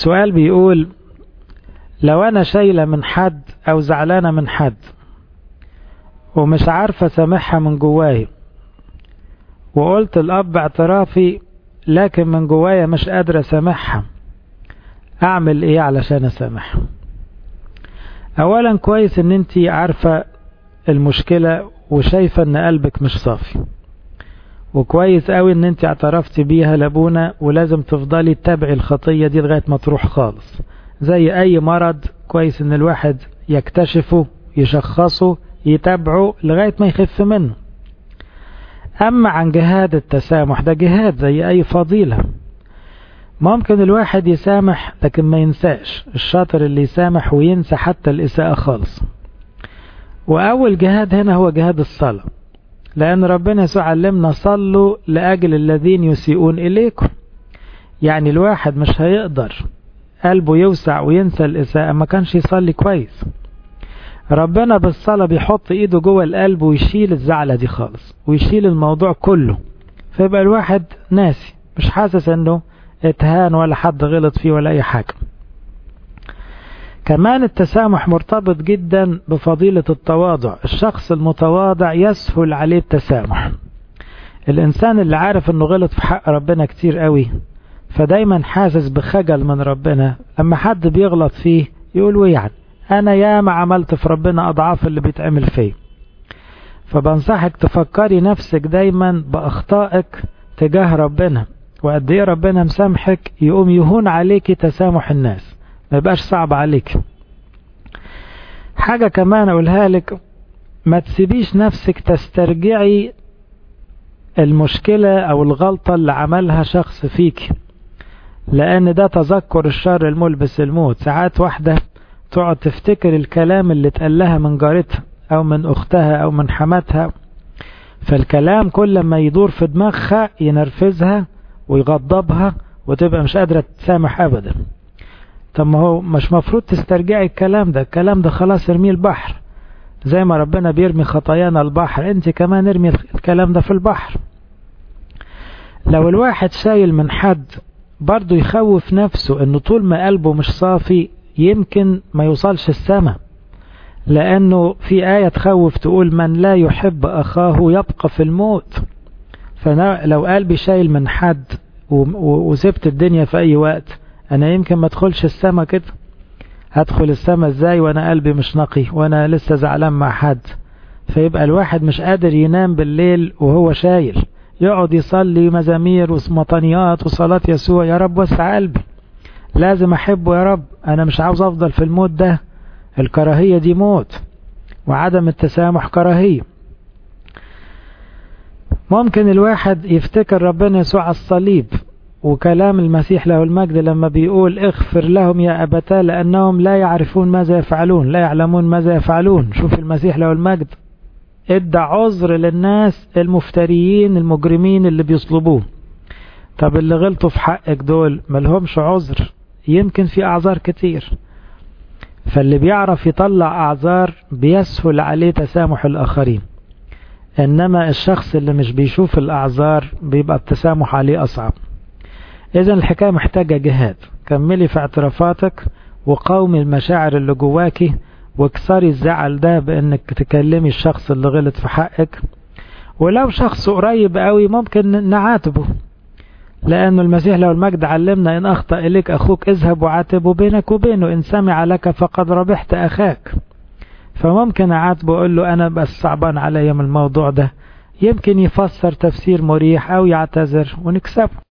سؤال بيقول لو أنا شايلة من حد أو زعلانة من حد ومش عارفة سامحها من جواي وقلت الأب اعترافي لكن من جوايا مش قادرة أسامحها أعمل إيه علشان أسامحها أولا كويس إن أنت عارفة المشكلة وشايفة إن قلبك مش صافي وكويس قوي إن أنت اعترفتي بيها لابونا ولازم تفضلي تتابعي الخطية دي لغاية ما تروح خالص زي أي مرض كويس إن الواحد يكتشفه يشخصه يتابعه لغاية ما يخف منه أما عن جهاد التسامح ده جهاد زي أي فضيلة ممكن الواحد يسامح لكن ما ينساش الشاطر اللي يسامح وينسى حتى الإساءة خالص وأول جهاد هنا هو جهاد الصلاة لأن ربنا يسوع علمنا صلوا لأجل الذين يسيئون إليكم يعني الواحد مش هيقدر قلبه يوسع وينسى الإساءة ما كانش يصلي كويس ربنا بالصلاة بيحط ايده جوه القلب ويشيل الزعلة دي خالص ويشيل الموضوع كله فيبقى الواحد ناسي مش حاسس انه اتهان ولا حد غلط فيه ولا اي حاجة كمان التسامح مرتبط جدا بفضيلة التواضع الشخص المتواضع يسهل عليه التسامح الانسان اللي عارف انه غلط في حق ربنا كتير قوي فدايما حاسس بخجل من ربنا اما حد بيغلط فيه يقول ويعني انا ياما عملت في ربنا اضعاف اللي بيتعمل فيه فبنصحك تفكري نفسك دايما باخطائك تجاه ربنا وقد ايه ربنا مسامحك يقوم يهون عليك تسامح الناس ما يبقاش صعب عليك حاجة كمان اقولها لك ما تسيبيش نفسك تسترجعي المشكلة او الغلطة اللي عملها شخص فيك لان ده تذكر الشر الملبس الموت ساعات واحدة تقعد تفتكر الكلام اللي اتقال لها من جارتها او من اختها او من حماتها فالكلام كل ما يدور في دماغها ينرفزها ويغضبها وتبقى مش قادرة تسامح ابدا طب ما هو مش مفروض تسترجعي الكلام ده الكلام ده خلاص ارميه البحر زي ما ربنا بيرمي خطايانا البحر انت كمان ارمي الكلام ده في البحر لو الواحد شايل من حد برضه يخوف نفسه انه طول ما قلبه مش صافي يمكن ما يوصلش السماء لأنه في آية تخوف تقول من لا يحب أخاه يبقى في الموت فلو قلبي شايل من حد وسبت الدنيا في أي وقت أنا يمكن ما ادخلش السماء كده هدخل السماء ازاي وانا قلبي مش نقي وانا لسه زعلان مع حد فيبقى الواحد مش قادر ينام بالليل وهو شايل يقعد يصلي مزامير ومطنيات وصلاة يسوع يا رب وسع قلبي لازم احبه يا رب انا مش عاوز افضل في الموت ده الكراهية دي موت وعدم التسامح كراهية ممكن الواحد يفتكر ربنا يسوع على الصليب وكلام المسيح له المجد لما بيقول اغفر لهم يا أبتا لأنهم لا يعرفون ماذا يفعلون لا يعلمون ماذا يفعلون شوف المسيح له المجد ادى عذر للناس المفتريين المجرمين اللي بيصلبوه طب اللي غلطوا في حقك دول ملهمش عذر يمكن في أعذار كتير فاللي بيعرف يطلع أعذار بيسهل عليه تسامح الآخرين إنما الشخص اللي مش بيشوف الأعذار بيبقى التسامح عليه أصعب إذا الحكاية محتاجة جهاد كملي في اعترافاتك وقاومي المشاعر اللي جواكي واكسري الزعل ده بانك تكلمي الشخص اللي غلط في حقك ولو شخص قريب قوي ممكن نعاتبه لأن المسيح لو المجد علمنا إن أخطأ إليك أخوك اذهب وعاتبه بينك وبينه إن سمع لك فقد ربحت أخاك فممكن أعاتبه أقول له أنا بس صعبان عليا من الموضوع ده يمكن يفسر تفسير مريح أو يعتذر ونكسبه